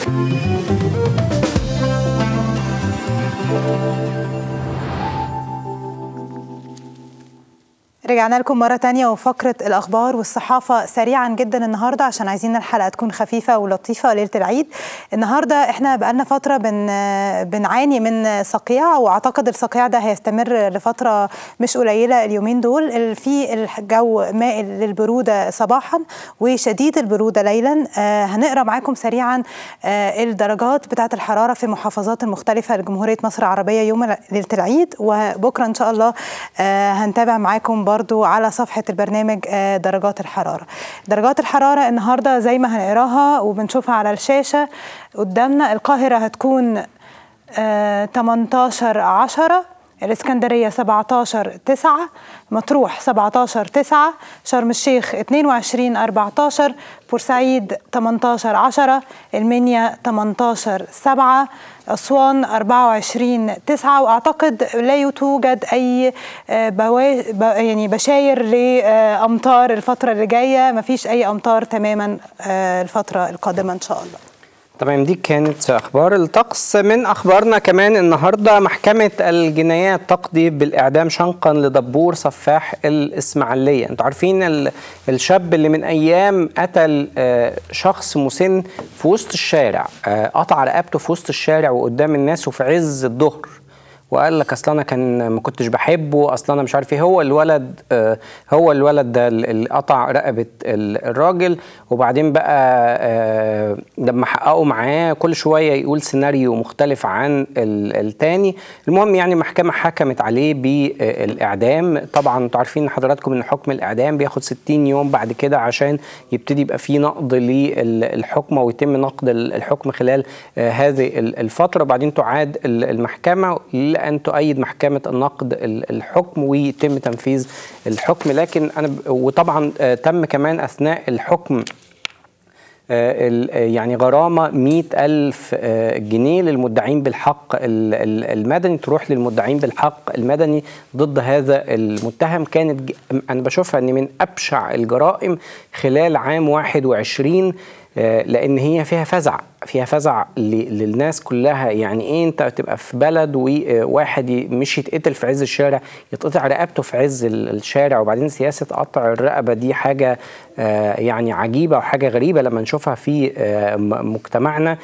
رجعنا لكم مرة تانية وفقرة الأخبار والصحافة سريعا جدا النهاردة عشان عايزين الحلقة تكون خفيفة ولطيفة ليلة العيد النهاردة احنا بقالنا فترة بن بنعاني من صقيع وأعتقد الصقيع ده هيستمر لفترة مش قليلة اليومين دول في الجو مائل للبرودة صباحا وشديد البرودة ليلا آه هنقرأ معاكم سريعا آه الدرجات بتاعة الحرارة في محافظات المختلفة لجمهورية مصر العربية يوم ليلة العيد وبكرة إن شاء الله آه هنتابع معاكم برضو على صفحة البرنامج درجات الحرارة درجات الحرارة النهاردة زي ما هنقراها وبنشوفها على الشاشة قدامنا القاهرة هتكون 18 10 الإسكندرية 17 9 مطروح 17 9 شرم الشيخ 22 14 بورسعيد 18 10 المنيا 18 7 أسوان 24 9 وأعتقد لا توجد أي بوا... يعني بشاير لأمطار الفترة اللي جاية مفيش أي أمطار تماما الفترة القادمة إن شاء الله تمام دي كانت اخبار الطقس من اخبارنا كمان النهارده محكمه الجنايات تقضي بالاعدام شنقا لدبور سفاح الاسماعيليه انتوا عارفين الشاب اللي من ايام قتل شخص مسن في وسط الشارع قطع رقبته في وسط الشارع وقدام الناس وفي عز الظهر وقال لك اصل انا كان ما كنتش بحبه اصل انا مش عارف ايه هو الولد آه هو الولد ده اللي قطع رقبه الراجل وبعدين بقى آه لما حققوا معاه كل شويه يقول سيناريو مختلف عن التاني المهم يعني المحكمه حكمت عليه بالاعدام طبعا انتوا عارفين حضراتكم ان حكم الاعدام بياخد 60 يوم بعد كده عشان يبتدي يبقى في نقض للحكم ويتم نقض الحكم خلال آه هذه الفتره وبعدين تعاد المحكمه ان تؤيد محكمه النقد الحكم ويتم تنفيذ الحكم لكن انا وطبعا تم كمان اثناء الحكم يعني غرامة مئة ألف جنيه للمدعين بالحق المدني تروح للمدعين بالحق المدني ضد هذا المتهم كانت أنا بشوفها أن من أبشع الجرائم خلال عام 21 لان هي فيها فزع فيها فزع للناس كلها يعني ايه انت تبقى في بلد وواحد مش يتقتل في عز الشارع يتقطع رقبته في عز الشارع وبعدين سياسه قطع الرقبه دي حاجه يعني عجيبه وحاجه غريبه لما نشوفها في مجتمعنا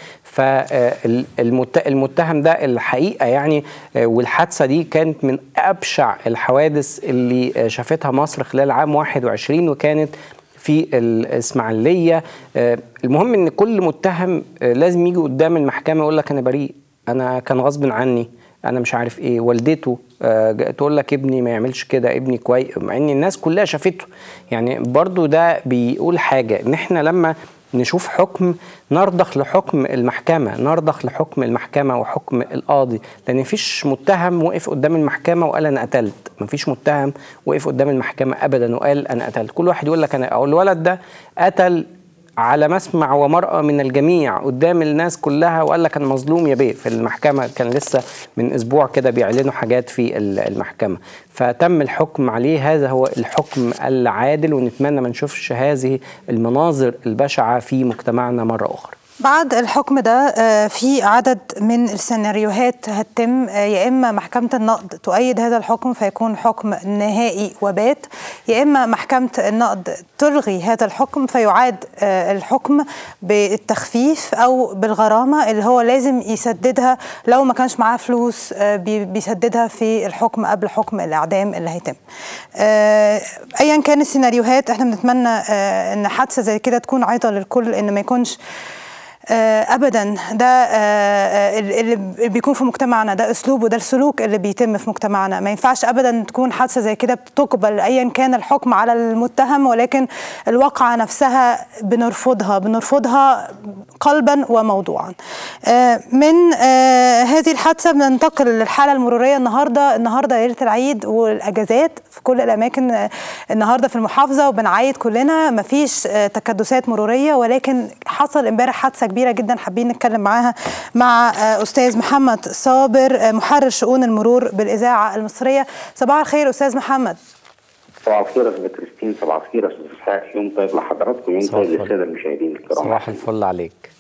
فالمتهم ده الحقيقه يعني والحادثه دي كانت من ابشع الحوادث اللي شافتها مصر خلال عام 21 وكانت في الاسماعيليه المهم ان كل متهم لازم يجي قدام المحكمه يقول لك انا بريء انا كان غصب عني انا مش عارف ايه والدته تقول لك ابني ما يعملش كده ابني كويس مع ان الناس كلها شافته يعني برضو ده بيقول حاجه ان احنا لما نشوف حكم نرضخ لحكم المحكمة نرضخ لحكم المحكمة وحكم القاضي لأن مفيش متهم وقف قدام المحكمة وقال أنا قتلت مفيش متهم وقف قدام المحكمة أبدا وقال أنا قتلت كل واحد يقول لك أنا أو الولد ده قتل على مسمع ومرأة من الجميع قدام الناس كلها وقال لك أنا مظلوم يا بيه في المحكمة كان لسه من أسبوع كده بيعلنوا حاجات في المحكمة فتم الحكم عليه هذا هو الحكم العادل ونتمنى ما نشوفش هذه المناظر البشعة في مجتمعنا مرة أخرى بعد الحكم ده في عدد من السيناريوهات هتتم يا اما محكمه النقد تؤيد هذا الحكم فيكون حكم نهائي وبات يا اما محكمه النقد تلغي هذا الحكم فيعاد الحكم بالتخفيف او بالغرامه اللي هو لازم يسددها لو ما كانش معاه فلوس بيسددها في الحكم قبل حكم الاعدام اللي هيتم ايا كان السيناريوهات احنا بنتمنى ان حادثه زي كده تكون عيطه للكل ان ما يكونش ابدا ده اللي بيكون في مجتمعنا ده اسلوب وده السلوك اللي بيتم في مجتمعنا ما ينفعش ابدا تكون حادثه زي كده بتقبل ايا كان الحكم على المتهم ولكن الواقعه نفسها بنرفضها بنرفضها قلبا وموضوعا من هذه الحادثه بننتقل للحاله المروريه النهارده النهارده ليله العيد والاجازات في كل الاماكن النهارده في المحافظه وبنعيد كلنا مفيش تكدسات مروريه ولكن حصل امبارح حادثه كبيره جدا حابين نتكلم معاها مع استاذ محمد صابر محرر شؤون المرور بالاذاعه المصريه صباح الخير استاذ محمد صباح الخير يا استاذ كريستين صباح الخير يا استاذ اسحاق يوم طيب لحضراتكم يوم طيب للساده المشاهدين الكرام صباح الفل عليك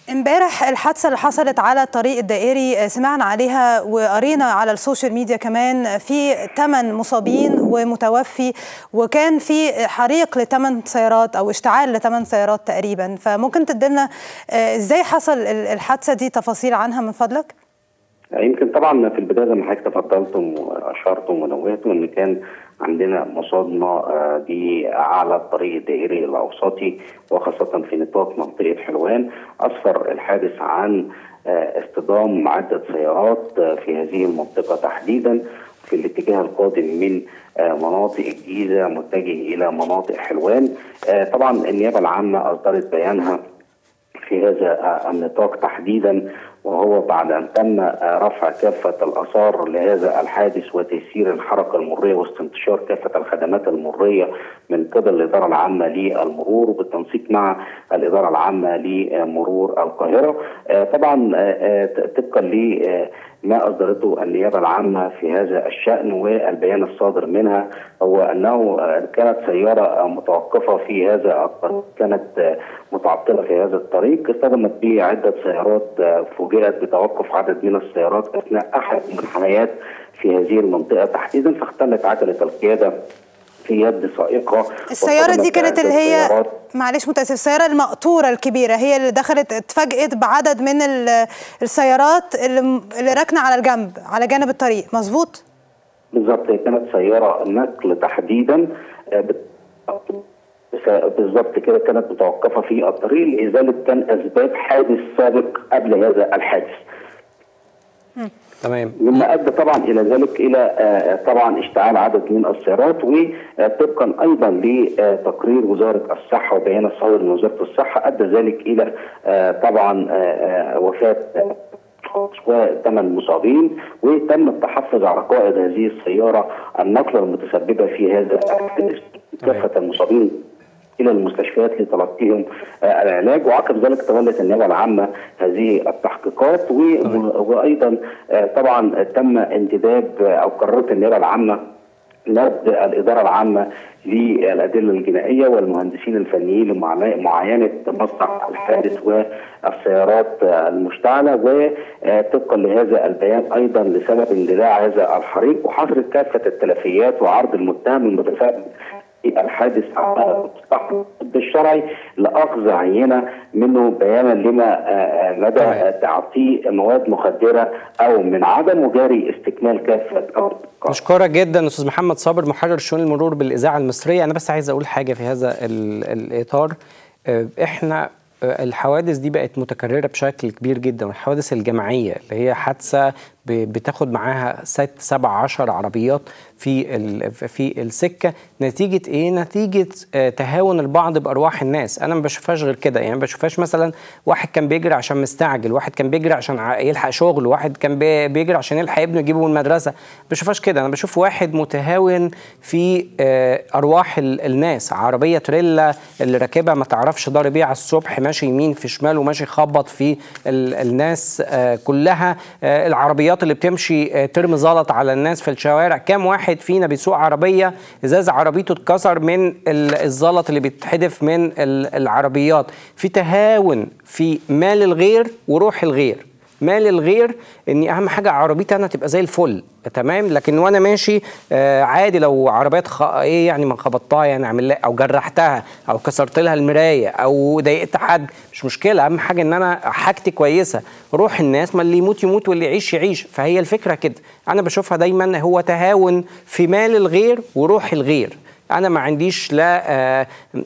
امبارح الحادثه اللي حصلت على الطريق الدائري سمعنا عليها وقرينا على السوشيال ميديا كمان في ثمان مصابين ومتوفي وكان في حريق لثمان سيارات او اشتعال لثمان سيارات تقريبا فممكن تدلنا ازاي حصل الحادثه دي تفاصيل عنها من فضلك؟ يمكن طبعا في البدايه زي ما حضرتك تفضلتم واشرتم ونوهتم ان كان عندنا مصادمه دي على الطريق الدائري الاوسطي وخاصه في نطاق منطقه حلوان اسفر الحادث عن اصطدام عده سيارات في هذه المنطقه تحديدا في الاتجاه القادم من مناطق الجيزه متجه الى مناطق حلوان طبعا النيابه العامه اصدرت بيانها في هذا النطاق تحديدا وهو بعد ان تم رفع كافه الاثار لهذا الحادث وتيسير الحركه المريه واستنتشار كافه الخدمات المريه من قبل الاداره العامه للمرور وبالتنسيق مع الاداره العامه لمرور القاهره. طبعا طبقا لما اصدرته النيابه العامه في هذا الشان والبيان الصادر منها هو انه كانت سياره متوقفه في هذا الطريق كانت متعطله في هذا الطريق اصطدمت به عده سيارات فوجئت بتوقف عدد من السيارات اثناء احد المنحنيات في هذه المنطقه تحديدا فاختلت عجله القياده في يد سائقه السياره دي كانت اللي هي معلش متاسف السياره المقطوره الكبيره هي اللي دخلت اتفاجئت بعدد من السيارات اللي, اللي راكنه على الجنب على جانب الطريق مظبوط بالظبط هي كانت سياره نقل تحديدا بالظبط كده كانت متوقفه في الطريق لازاله كان اسباب حادث سابق قبل هذا الحادث. تمام مما ادى طبعا الى ذلك الى طبعا اشتعال عدد من السيارات وطبقا ايضا لتقرير وزاره الصحه وبيان الصادر من وزاره الصحه ادى ذلك الى طبعا وفاه وثمان مصابين وتم التحفظ على قائد هذه السياره النقله المتسببه في هذا كافه المصابين الى المستشفيات لتلقيهم العلاج وعقب ذلك تولت النيابه العامه هذه التحقيقات وايضا طبعا تم انتداب او قررت النيابه العامه نبذ الاداره العامه للادله الجنائيه والمهندسين الفنيين لمعاينه مصنع الحادث والسيارات المشتعله وطبقا لهذا البيان ايضا لسبب اندلاع هذا الحريق وحصر كافه التلفيات وعرض المتهم المتفائل الحادث الشرعي لاخذ عينه منه بيانا لما مدى تعاطيه مواد مخدره او من عدم وجاري استكمال كافه نشكرك جدا استاذ محمد صابر محرر شؤون المرور بالاذاعه المصريه انا بس عايز اقول حاجه في هذا الاطار احنا الحوادث دي بقت متكرره بشكل كبير جدا الحوادث الجماعيه اللي هي حادثه بتاخد معاها ست سبع عشر عربيات في في السكه نتيجه ايه؟ نتيجه تهاون البعض بارواح الناس، انا ما بشوفهاش غير كده يعني ما بشوفهاش مثلا واحد كان بيجري عشان مستعجل، واحد كان بيجري عشان يلحق شغل، واحد كان بيجري عشان يلحق ابنه يجيبه من المدرسه، ما بشوفهاش كده، انا بشوف واحد متهاون في ارواح الناس، عربيه تريلا اللي راكبها ما تعرفش ضارب ايه على الصبح ماشي يمين في شمال وماشي خبط في الناس كلها العربيات اللي بتمشي ترمي زلط على الناس في الشوارع كام واحد فينا بيسوق عربيه ازاز عربيته اتكسر من الزلط اللي بيتحدف من العربيات في تهاون في مال الغير وروح الغير مال الغير اني اهم حاجه عربيتي انا تبقى زي الفل تمام لكن وانا ماشي آه عادي لو عربيات خ... ايه يعني ما خبطتها يعني اعمل لها او جرحتها او كسرت لها المرايه او ضايقت حد مش مشكله اهم حاجه ان انا حاجتي كويسه روح الناس ما اللي يموت يموت واللي يعيش يعيش فهي الفكره كده انا بشوفها دايما هو تهاون في مال الغير وروح الغير انا ما عنديش لا آه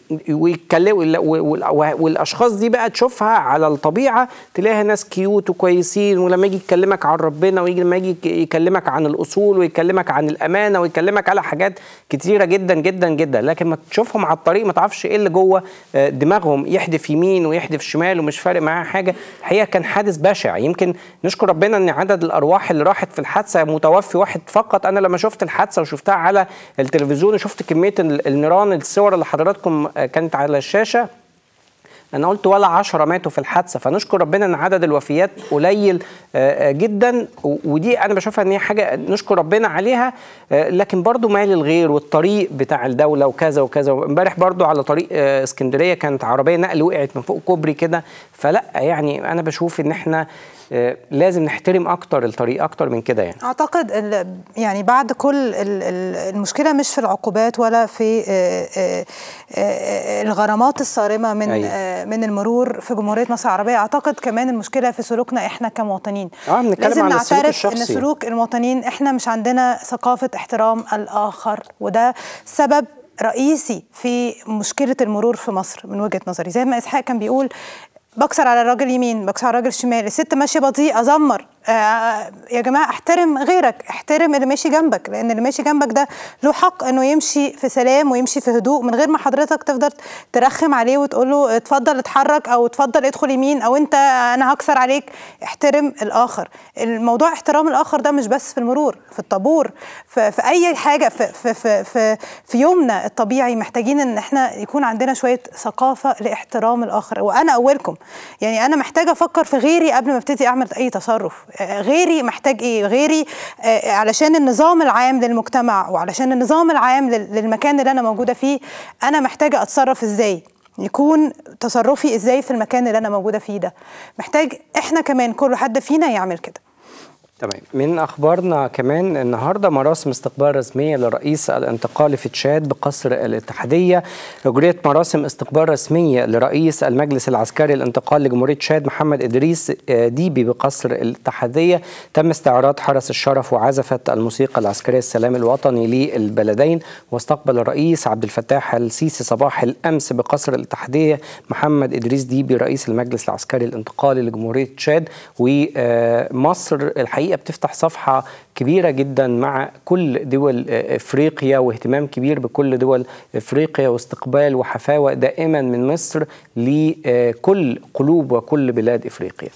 والاشخاص دي بقى تشوفها على الطبيعه تلاقيها ناس كيوت وكويسين ولما يجي يكلمك عن ربنا ويجي لما يجي يكلمك عن الاصول ويكلمك عن الامانه ويكلمك على حاجات كتيره جدا جدا جدا لكن ما تشوفهم على الطريق ما تعرفش ايه اللي جوه دماغهم يحدف يمين ويحدف شمال ومش فارق معاه حاجه الحقيقه كان حادث بشع يمكن نشكر ربنا ان عدد الارواح اللي راحت في الحادثه متوفي واحد فقط انا لما شفت الحادثه وشفتها على التلفزيون وشفت كميه النيران الصور اللي حضراتكم كانت على الشاشه انا قلت ولا عشرة ماتوا في الحادثه فنشكر ربنا ان عدد الوفيات قليل جدا ودي انا بشوفها ان هي حاجه نشكر ربنا عليها لكن برضو مال الغير والطريق بتاع الدوله وكذا وكذا امبارح برضو على طريق اسكندريه كانت عربيه نقل وقعت من فوق كوبري كده فلا يعني انا بشوف ان احنا لازم نحترم اكتر الطريق اكتر من كده يعني اعتقد يعني بعد كل المشكله مش في العقوبات ولا في الغرامات الصارمه من أيوة. من المرور في جمهوريه مصر العربيه اعتقد كمان المشكله في سلوكنا احنا كمواطنين اه لازم نعترف ان سلوك المواطنين احنا مش عندنا ثقافه احترام الاخر وده سبب رئيسي في مشكله المرور في مصر من وجهه نظري زي ما اسحاق كان بيقول بكسر على الراجل يمين بكسر على الراجل شمال الست ماشيه بطيء ازمر آه يا جماعه احترم غيرك احترم اللي ماشي جنبك لان اللي ماشي جنبك ده له حق انه يمشي في سلام ويمشي في هدوء من غير ما حضرتك تفضل ترخم عليه وتقول له اتفضل اتحرك او اتفضل ادخل يمين او انت انا هكسر عليك احترم الاخر الموضوع احترام الاخر ده مش بس في المرور في الطابور في, في اي حاجه في, في, في, في, في يومنا الطبيعي محتاجين ان احنا يكون عندنا شويه ثقافه لاحترام الاخر وانا اولكم يعني انا محتاجه افكر في غيري قبل ما ابتدي اعمل اي تصرف غيري محتاج ايه غيري آه علشان النظام العام للمجتمع وعلشان النظام العام للمكان اللي انا موجوده فيه انا محتاجه اتصرف ازاي يكون تصرفي ازاي في المكان اللي انا موجوده فيه ده محتاج احنا كمان كل حد فينا يعمل كده تمام من اخبارنا كمان النهارده مراسم استقبال رسميه لرئيس الانتقالي في تشاد بقصر الاتحاديه اجريت مراسم استقبال رسميه لرئيس المجلس العسكري الانتقالي لجمهوريه تشاد محمد ادريس ديبي بقصر الاتحاديه تم استعراض حرس الشرف وعزفه الموسيقى العسكريه السلام الوطني للبلدين واستقبل الرئيس عبد الفتاح السيسي صباح الامس بقصر الاتحاديه محمد ادريس ديبي رئيس المجلس العسكري الانتقالي لجمهوريه تشاد ومصر الحقيقه الحقيقه بتفتح صفحه كبيره جدا مع كل دول افريقيا واهتمام كبير بكل دول افريقيا واستقبال وحفاوه دائما من مصر لكل قلوب وكل بلاد افريقيا.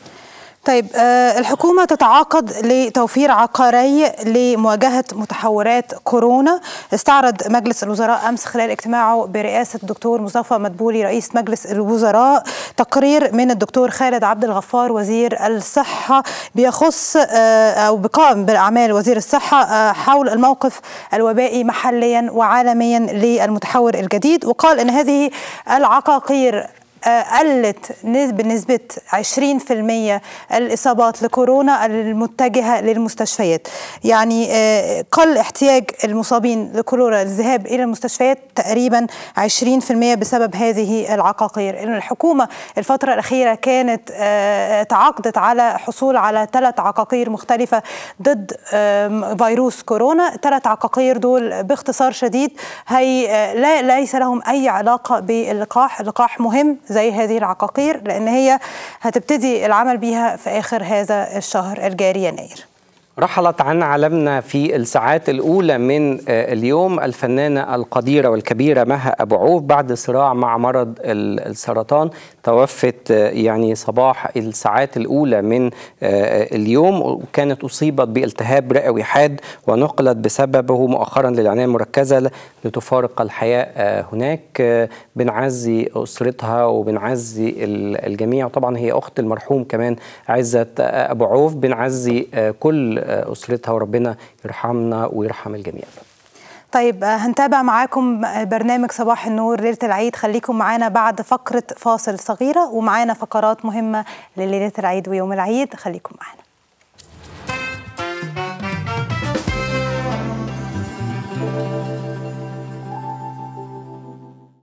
طيب الحكومة تتعاقد لتوفير عقاري لمواجهة متحورات كورونا استعرض مجلس الوزراء أمس خلال اجتماعه برئاسة الدكتور مصطفى مدبولي رئيس مجلس الوزراء تقرير من الدكتور خالد عبد الغفار وزير الصحة بيخص أو بقائم بالأعمال وزير الصحة حول الموقف الوبائي محليا وعالميا للمتحور الجديد وقال أن هذه العقاقير قلت بنسبة 20% الإصابات لكورونا المتجهة للمستشفيات يعني قل احتياج المصابين لكورونا للذهاب إلى المستشفيات تقريبا 20% بسبب هذه العقاقير الحكومة الفترة الأخيرة كانت تعاقدت على حصول على ثلاث عقاقير مختلفة ضد فيروس كورونا ثلاث عقاقير دول باختصار شديد هي لا ليس لهم أي علاقة باللقاح اللقاح مهم زي هذه العقاقير لان هي هتبتدي العمل بيها في اخر هذا الشهر الجاري يناير رحلت عن عالمنا في الساعات الأولى من اليوم الفنانة القديرة والكبيرة مها أبو عوف بعد صراع مع مرض السرطان توفت يعني صباح الساعات الأولى من اليوم وكانت أصيبت بالتهاب رئوي حاد ونقلت بسببه مؤخرا للعناية المركزة لتفارق الحياة هناك بنعزي أسرتها وبنعزي الجميع طبعا هي أخت المرحوم كمان عزت أبو عوف بنعزي كل أسرتها وربنا يرحمنا ويرحم الجميع طيب هنتابع معاكم برنامج صباح النور ليلة العيد خليكم معانا بعد فقرة فاصل صغيرة ومعانا فقرات مهمة لليلة العيد ويوم العيد خليكم معانا